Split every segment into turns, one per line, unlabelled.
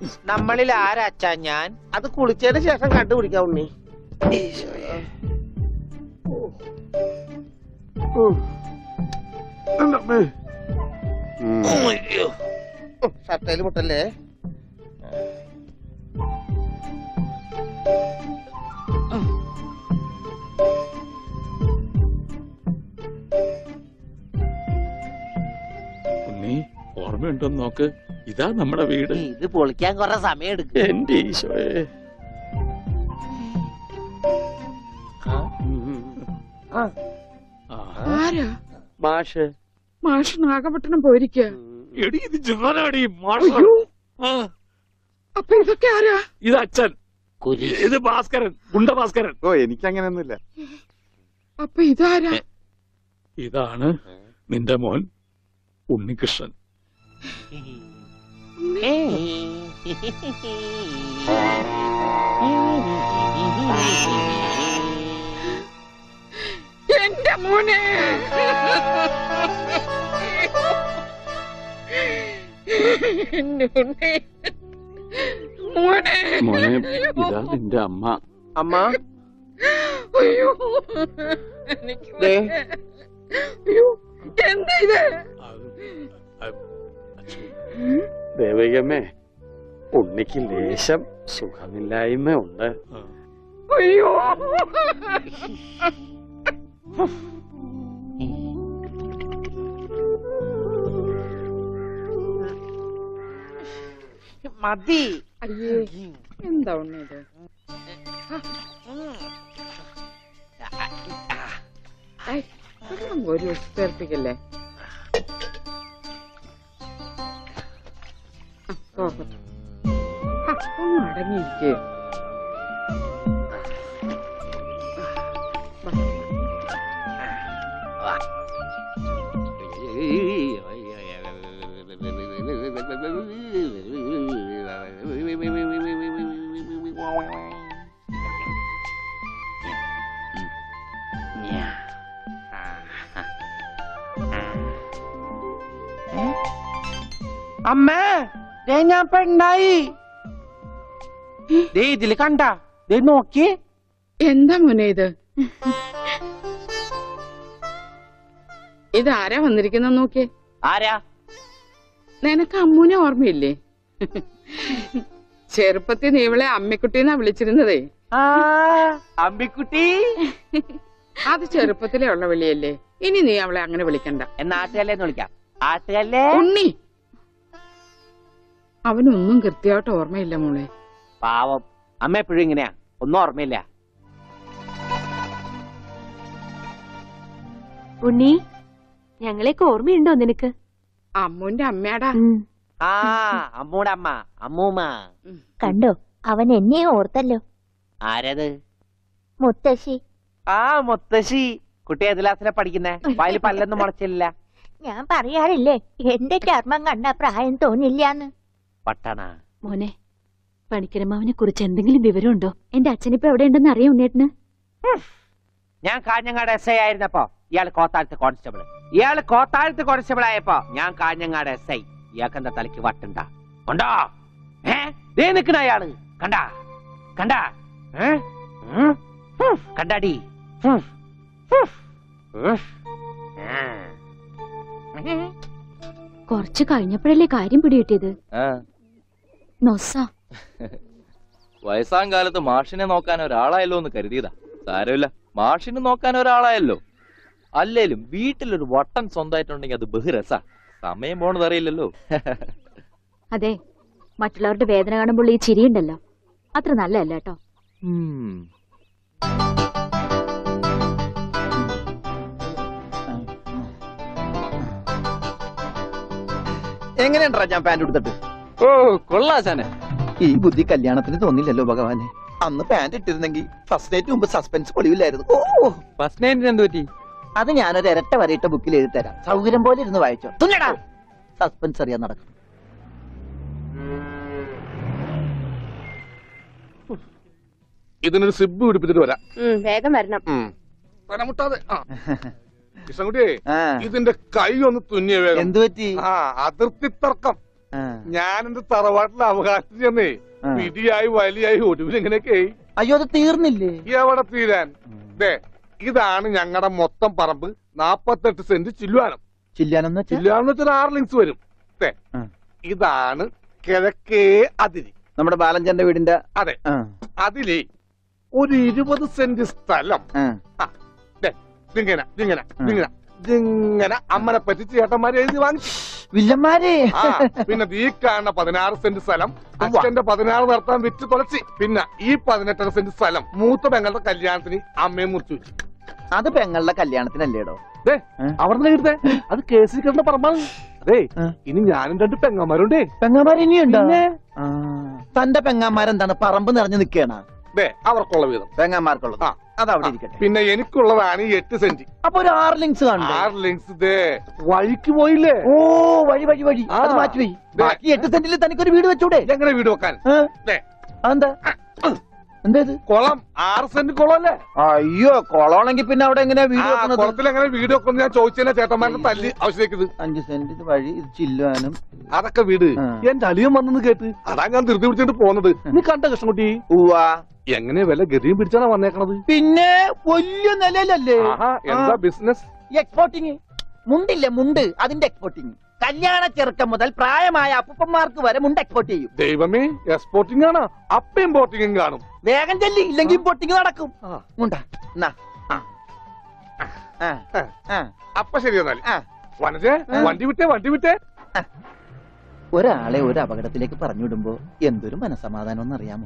നമ്മളിൽ ആരാച്ചാ ഞാൻ
അത് കുളിച്ചതിന് ശേഷം കണ്ടുപിടിക്കാം ഉണ്ണി ഷർട്ടയിൽ മുട്ടല്ലേ
ഉണ്ണി ഓർമ്മയുണ്ടോന്ന് നോക്ക് ഇതാ നമ്മുടെ വീട്
ഇത് പൊളിക്കാൻ കുറെ സമയം എടുക്കും
എന്റെ ഈശോയെ ആ.
ആരാ
മാഷ്
മാഷ് നാഗപട്ടണം പോയിരിക്കുക
എടി ഇത് ഞാനാടി മാഷ്
അയ്യോ
ആ,
അപ്പൊ ഇതൊക്കെ ആരാ
ഇത് അച്ഛൻ
കുരി
ഇത് ഭാസ്കരൻ ഗുണ്ട ഭാസ്കരൻ
ഓ എനിക്കങ്ങനെയൊന്നുമില്ല
അപ്പൊ ഇതാരാ
ഇതാണ് നിന്റെ മോൻ ഉണ്ണികൃഷ്ണൻ
എന്റെ മോനെ എന്റെ ഉണ്ണി. മോനെ
മോനെ ഇതാ നിന്റെ അമ്മ
അമ്മ
അയ്യോ എനിക്ക്
ദേ.
വയ്യ. അയ്യോ എന്താ ഇത്
ദേവകമ്മേ ഉണ്ണിക്ക് ലേശം സുഖമില്ലായ്മ ഉണ്ട്
അയ്യോ
മതി
അയ്യേ എന്താ ഉണ്ണി ഇത് ഐ, വെള്ളം ഒരു ഉപ്പേർപ്പിക്കല്ലേ ആ, പോകട്ടെ. ആ, ഒന്ന് അടങ്ങിയിരിക്കേ
അമ്മേ ദേ ഞാൻ പെണ്ണായി ദേ ഇതില് കണ്ട ദേ നോക്കി
എന്താ മോനെ ഇത് ഇതാരാ വന്നിരിക്കുന്ന നോക്കിയേ
ആരാ
നിനക്ക് അമ്മൂനെ ഓർമ്മയില്ലേ ചെറുപ്പത്തിൽ നീ ഇവളെ അമ്മിക്കുട്ടിന്നാ വിളിച്ചിരുന്നതേ
ആ അമ്പിക്കുട്ടി
അത് ചെറുപ്പത്തിലേ ഉള്ള വിളിയല്ലേ ഇനി നീ അവളെ അങ്ങനെ വിളിക്കണ്ട
എന്നാ ആട്ടുകല്ലേന്ന് വിളിക്കാം ആട്ടുകല്ലേ
ഉണ്ണി അവനൊന്നും കൃത്യമായിട്ട് ഓർമ്മയില്ല മോളെ
പാവം അമ്മ എപ്പോഴും ഇങ്ങനെയാ ഒന്നും ഓർമ്മയില്ല
ഉണ്ണി ഞങ്ങളെയൊക്കെ ഓർമ്മയുണ്ടോ നിനക്ക്
അമ്മൂന്റെ അമ്മയാടാ
ആ അമ്മൂടെ അമ്മ അമ്മൂമ്മ
കണ്ടോ അവൻ എന്നെ ഓർത്തല്ലോ
ആരത്
മുത്തശ്ശി
ആ മുത്തശ്ശി കുട്ടി ഏത് ക്ലാസ്സിലാ പഠിക്കുന്നേ വായിൽ പല്ലൊന്നും മുളച്ചില്ല
ഞാൻ പറയാറില്ലേ എന്റെ ചർമ്മം കണ്ട പ്രായം തോന്നില്ലാന്ന്
പട്ടണ
മോനെ പണിക്കരമാവിനെ കുറിച്ച് എന്തെങ്കിലും വിവരമുണ്ടോ എന്റെ അച്ഛനിപ്പോ എവിടെ ഉണ്ടെന്ന് അറിയാം ഉണ്ണേട്ടന്
ഞാൻ കാഞ്ഞങ്ങാട് എസ് ഐ ആയിരുന്നപ്പോ ഇയാൾ കോത്താഴത്ത് കോൺസ്റ്റബിൾ ഇയാൾ കോത്താഴത്ത് കോൺസ്റ്റബിൾ ആയപ്പോ ഞാൻ കാഞ്ഞങ്ങാട് എസ് ഐ ഇയാൾക്ക് എന്താ തലയ്ക്ക് വട്ടുണ്ട ഉണ്ടോ ഏ ദേ നിക്കണ അയാള് കണ്ട കണ്ട ഏ ഉം? ഉം. കണ്ടാടി ഉം. ഉം. ഉം. ഉം.
കുറച്ച് കഴിഞ്ഞപ്പോഴല്ലേ കാര്യം പിടികിട്ടിയത് നൊസ
വയസ്സാം കാലത്ത് മാഷിനെ നോക്കാൻ ഒരാളായല്ലോ എന്ന് കരുതിയതാ സാരമില്ല മാഷിനെ നോക്കാൻ ഒരാളായല്ലോ അല്ലേലും വീട്ടിലൊരു വട്ടൻ സ്വന്തമായിട്ടുണ്ടെങ്കിൽ അത് ബഹുരസാ സമയം പോണത് അറിയില്ലല്ലോ
അതെ മറ്റുള്ളവരുടെ വേദന കാണുമ്പോൾ ഈ ചിരിയുണ്ടല്ലോ അത്ര നല്ലതല്ല കേട്ടോ
ഉം.
എങ്ങനെയുണ്ടാ ഞാൻ പാന്റ് എടുത്തിട്ട്
ഓ കൊള്ളാശാനെ
ഈ ബുദ്ധി കല്യാണത്തിന് തോന്നില്ലല്ലോ ഭഗവാനെ അന്ന് പാന്റ് ഇട്ടിരുന്നെങ്കിൽ ഫസ്റ്റ് നൈറ്റ് മുമ്പ് സസ്പെൻസ് പൊളിവില്ലായിരുന്നു ഓ
ഫസ്റ്റ് നൈറ്റിന് എന്ത് പറ്റി
അത് ഞാനൊരു ഇരട്ട വരയിട്ട ബുക്കിൽ എഴുതി തരാം സൗകര്യം പോലെ ഇരുന്ന് വായിച്ചോ തുന്നടാ സസ്പെൻസ് അറിയാൻ നടക്കും
ഇതിനൊരു സിബ് പിടിപ്പിച്ചിട്ട് വരാം
വേഗം വരണം
തലമുട്ടാതെ ആ കൃഷ്ണൻകുട്ടിയെ
ആ
ഇതിന്റെ കൈ ഒന്ന് തുന്നിയ വേഗം
എന്തു പറ്റി
ആ അതിർത്തി തർക്കം
ആ.
ഞാൻ എന്റെ തറവാട്ടിലെ അവകാശം ചെന്നേ
ആ.
പിടിയായി വലിയായി ഒടുവിൽ ഇങ്ങനെയൊക്കെ
അയ്യോ അത് തീർന്നില്ലേ
എവിടെ തീരാൻ ദേ ഇതാണ് ഞങ്ങളുടെ മൊത്തം പറമ്പ് നാപ്പത്തെട്ട് സെന്റ് ചില്ലുവാനം
ചില്ലാനെന്ന് വെച്ചാ
ചില്ലുവാനം വെച്ചാൽ ആറ് ലിങ്സ് വരും ദേ
ആ.
ഇതാണ് കിഴക്കേ അതിരി
നമ്മുടെ ബാലഞ്ചന്റെ വീടിന്റെ
അതെ
ആ,
അതിലേ ഒരു ഇരുപത് സെന്റ് സ്ഥലം
ആ.
ഇങ്ങനെ ഇങ്ങനെ ഇങ്ങനെ ഇങ്ങനെ അമ്മനെ പറ്റി ചേട്ടന്മാരെ എഴുതി വാങ്ങിച്ചു
വില്ലന്മാരെ
ആ പിന്നെ ഈ കാണുന്ന പതിനാറ് സെന്റ് സ്ഥലം അച്ഛന്റെ പതിനാറ് നടത്താൻ വിറ്റ് തുളച്ചി പിന്നെ ഈ പതിനെട്ടര സെന്റ് സ്ഥലം മൂത്ത പെങ്ങളുടെ കല്യാണത്തിന് അമ്മയെ മുറിച്ചു വെച്ചു
അത് പെങ്ങളുടെ കല്യാണത്തിനല്ലേടോ
ദേ
ഏ?
അവിടെ എഴുതേ അത് കേസിൽ കിടന്ന പറമ്പാണ് അതേ
ഏ?
ഇനി ഞാനും രണ്ട് പെങ്ങന്മാരുണ്ടേ
പെങ്ങാമാർ ഇനിയുണ്ടോ ആ. തന്റെ പെങ്ങാമാരെന്താണ് പറമ്പ് നിറഞ്ഞു നിൽക്കണ
ദേ അവർക്കുള്ള വീതം
പെങ്ങാമാർക്കുള്ളത്
ആ.
അത് അവിടെ ഇരിക്കട്ടെ
പിന്നെ എനിക്കുള്ളതാണ് ഈ എട്ട് സെന്റ്
അപ്പൊ ഒരു ആറ് ലിങ്സ് കാണണ്ടേ
ആറ് ലിങ്സ് ദേ വഴിക്ക് പോയില്ലേ
ഓ വഴി വഴി വഴി
ആ.
അത് മാറ്റി പോയി
ദേ.
ബാക്കി എട്ട് സെന്റിൽ തനിക്കൊരു വീട് വെച്ചൂടെ
എങ്ങനെ വീട് വെക്കാൻ
ഏ?
ദേ.
അതെന്താ എന്താ ഇത്
കുളം ആറ് സെന്റ് കുളം അല്ലേ
അയ്യോ കൊളമാണെങ്കിൽ പിന്നെ അവിടെ എങ്ങനെയാ വീട്
ആ,
വെക്കണത്
കുളത്തിൽ എങ്ങനെ വീട് വെക്കുന്നു ഞാൻ ചോദിച്ചതിനെ ചേട്ടന്മാരുടെ തല്ലി ആവശ്യത്തേക്ക്
അഞ്ച് സെന്റ് ഇത് വഴി ഇത് ചില്ലുവാനും
അതൊക്കെ വീട്
ആ.
എന്റെ അളിയൻ വന്നെന്ന് കേട്ട് അതാ ഞാൻ ധൃതി പിടിച്ചിട്ട് പോന്നത് നീ കണ്ട കൃഷ്ണൻകുട്ടി
ഉവാ
എങ്ങനെ വല്ല ഗതിയും പിടിച്ചാണ് വന്നേക്കണത്
പിന്നെ വലിയ നിലയിലല്ലേ
ആഹാ എന്താ ബിസിനസ്
എക്സ്പോർട്ടിങ് മുണ്ടില്ലേ മുണ്ട് അതിന്റെ എക്സ്പോർട്ടിങ് കല്യാണ ചെറുക്കം മുതൽ പ്രായമായ അപ്പൂപ്പന്മാർക്ക് വരെ മുണ്ട് എക്സ്പോർട്ട് ചെയ്യും
ദൈവമേ എക്സ്പോർട്ടിംഗ് ആണ് അപ്പ ഇമ്പോർട്ടിംഗും കാണും
വേഗം ചെല്ലി ഇല്ലെങ്കിൽ ഇമ്പോർട്ടിങ് നടക്കും
ആ.
മുണ്ട എന്നാ. ആ. ആ. ആ.
അപ്പ ശരി എന്നാല്
ആ.
വനജേ
ആ.
വണ്ടി വിട്ടേ വണ്ടി വിട്ടേ
ഒരാളെ ഒരു അപകടത്തിലേക്ക് പറഞ്ഞുവിടുമ്പോ എന്തൊരു മനസമാധാനം എന്നറിയാമോ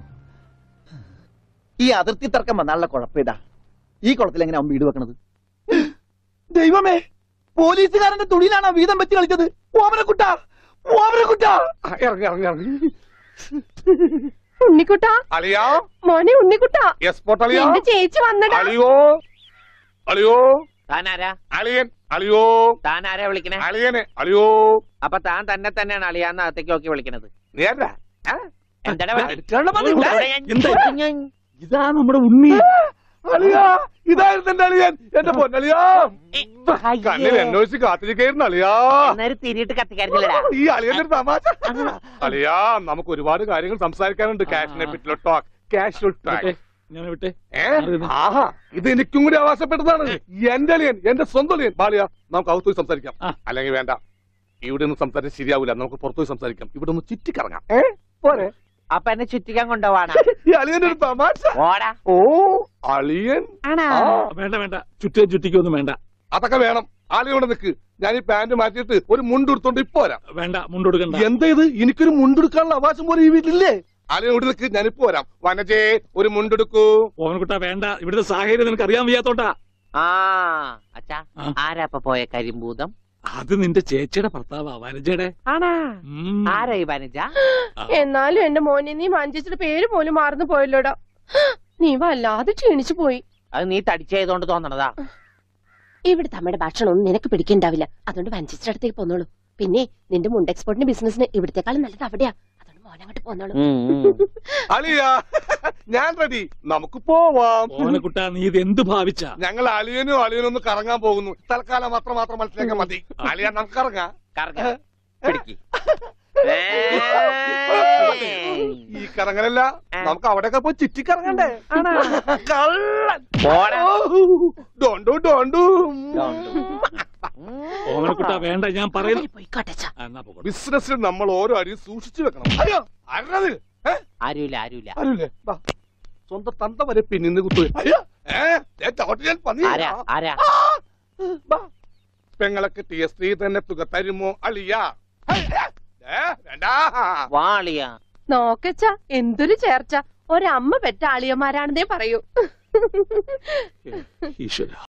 ഈ അതിർത്തി തർക്കം വന്നാലുള്ള കുഴപ്പമിതാ ഈ കുളത്തിൽ എങ്ങനെ അവൻ വീട് വെക്കണത് ദൈവമേ പോലീസുകാരന്റെ തുണിയിലാണോ വീതം വെച്ച് കളിച്ചത് ഓമനക്കുട്ട ഓമനക്കുട്ട
ആ, ഇറങ്ങി ഇറങ്ങി ഇറങ്ങി
ഉണ്ണിക്കുട്ടാ
അളിയാ
മോനെ ഉണ്ണിക്കുട്ടാ
എക്സ്പോർട്ട് അളിയാ
എന്റെ ചേച്ചി വന്നടാ
അളിയോ അളിയോ
താനാരാ
അളിയൻ അളിയോ
താനാരാ വിളിക്കണേ
അളിയനെ അളിയോ
അപ്പൊ താൻ തന്നെ തന്നെയാണ് അളിയാന്ന് അകത്തേക്ക് നോക്കി വിളിക്കണത്
നീ ആരാ?
എന്താണ്
അടുക്കളയുടെ പതിവ്.
എന്താ
ഞാൻ
ഇതാ നമ്മുടെ ഉണ്ണി
അളിയാ ഇതായിരുന്നു എന്റെ അളിയൻ എന്റെ പൊന്നളിയാ കണ്ണിൽ അന്വേഷിച്ച് കാത്തിരിക്കായിരുന്നു അളിയാ
അന്നേരം തിരിയിട്ട് കത്തിക്കാരില്ലടാ
ഈ അളിയന്റെ ഒരു തമാശ അളിയാ നമുക്ക് ഒരുപാട് കാര്യങ്ങൾ സംസാരിക്കാനുണ്ട് ക്യാഷിനെ പറ്റിയുള്ള ടോക്ക് കാഷ്വൽ ടോക്ക്
ഞാൻ വിട്ടെ
ഏ ആഹാ ഇത് എനിക്കും കൂടി അവകാശപ്പെട്ടതാണ് എന്റെ അളിയൻ എന്റെ സ്വന്തം അളിയൻ ബാലിയ നമുക്ക് അകത്ത് പോയി സംസാരിക്കാം
ആ.
അല്ലെങ്കിൽ വേണ്ട ഇവിടെ നിന്ന് സംസാരിച്ച് ശരിയാവില്ല നമുക്ക് പുറത്തു പോയി സംസാരിക്കാം ഇവിടെ ഒന്ന് ചുറ്റിക്കറങ്ങാം ഏ പോരെ
അപ്പൊ എന്നെ ചുറ്റിക്കാൻ കൊണ്ടുപോവാണ്
ഈ അളിയന്റെ ഒരു തമാശ
ഓടാ
ഓ അളിയൻ
ആണാ
ആ,
വേണ്ട വേണ്ട ചുറ്റേ ചുറ്റിക്കൊന്നും വേണ്ട
അതൊക്കെ വേണം ആളിയോടെ നിക്ക് ഞാൻ ഈ പാന്റ് മാറ്റിയിട്ട് ഒരു മുണ്ടെടുത്തോണ്ട് ഇപ്പൊ വരാം
വേണ്ട മുണ്ടൊടുക്കണ്ട
എന്താ ഇത് എനിക്കൊരു മുണ്ടെടുക്കാനുള്ള അവകാശം പോലെ ഈ വീട്ടിലില്ലേ ആലിയോട് നിക്ക് ഞാനിപ്പോ വരാം വനജേ ഒരു മുണ്ടെടുക്കൂ
ഓമനക്കുട്ട വേണ്ട ഇവിടുത്തെ സാഹചര്യം നിനക്ക് അറിയാൻ വയ്യാത്തോട്ടാ
ആ അച്ഛാ
ആ.
ആരാ അപ്പൊ പോയ കരിമ്പൂതം
അത് നിന്റെ ചേച്ചിയുടെ ഭർത്താവാ വനജയുടെ
ആണാ
ഉം.
ആരാ ഈ വനജ
എന്നാലും എന്റെ മോനെ നീ മഞ്ചേച്ചിയുടെ പേര് പോലും മറന്നു പോയല്ലോടാ നീ വല്ലാതെ ക്ഷീണിച്ചു പോയി
അത് നീ തടിച്ചതുകൊണ്ട് തോന്നണതാ
ഇവിടുത്തെ അമ്മയുടെ ഭക്ഷണം ഒന്നും നിനക്ക് പിടിക്കണ്ടാവില്ല അതുകൊണ്ട് വഞ്ചേച്ചിയുടെ അടുത്തേക്ക് പോന്നോളൂ പിന്നെ നിന്റെ മുണ്ട് എക്സ്പോർട്ടിന്റെ ബിസിനസിന് ഇവിടത്തെക്കാളും നല്ലത് അവിടെയാ അതുകൊണ്ട് മോനങ്ങോട്ട് പോന്നോളൂ
അലിയ ഞാൻ റെഡി നമുക്ക് പോവാം
ഓമനക്കുട്ട നീ ഇത് എന്ത് ഭാവിച്ച
ഞങ്ങൾ അലിയനും അലിയനും ഒന്ന് കറങ്ങാൻ പോകുന്നു തൽക്കാലം മാത്രം മാത്രം മനസ്സിലാക്കാൻ മതി അലിയ നമുക്ക് ഇറങ്ങാം
കറങ്ങ പിടിക്ക്
ഈ കറങ്ങലല്ല നമുക്ക് അവിടെയൊക്കെ പോയി ചുറ്റിക്കറങ്ങണ്ടേ കള്ളൻ
പോടാ.
ഡോണ്ടു ഡോണ്ടു
ഓമനക്കുട്ട വേണ്ട ഞാൻ പറയുന്നു
പോയിക്കോട്ടെ
ആ, എന്നാ പോകട്ടെ.
ബിസിനസ്സിൽ നമ്മൾ ഓരോ അടിയും സൂക്ഷിച്ചു വെക്കണം അയ്യോ അരണത്
ആരുമില്ല ആരുമില്ല
ആരുല്ലേ വാ. സ്വന്തം തന്ത വരെ പിന്നിന്ന് കുത്തു അയ്യോ ഏ ദേ ചവിട്ടി ഞാൻ പന്നി
ആരാ ആരാ
വാ. പെങ്ങളൊക്കെ ടി എസ് ത്രീ തന്നെ തുക തരുമോ അളിയ വേണ്ടാ
വാളിയ
നോക്കച്ച എന്തൊരു ചേർച്ച ഒരമ്മ പെറ്റ ആളിയന്മാരാണെന്നേ പറയൂ
ഈശ്വരാ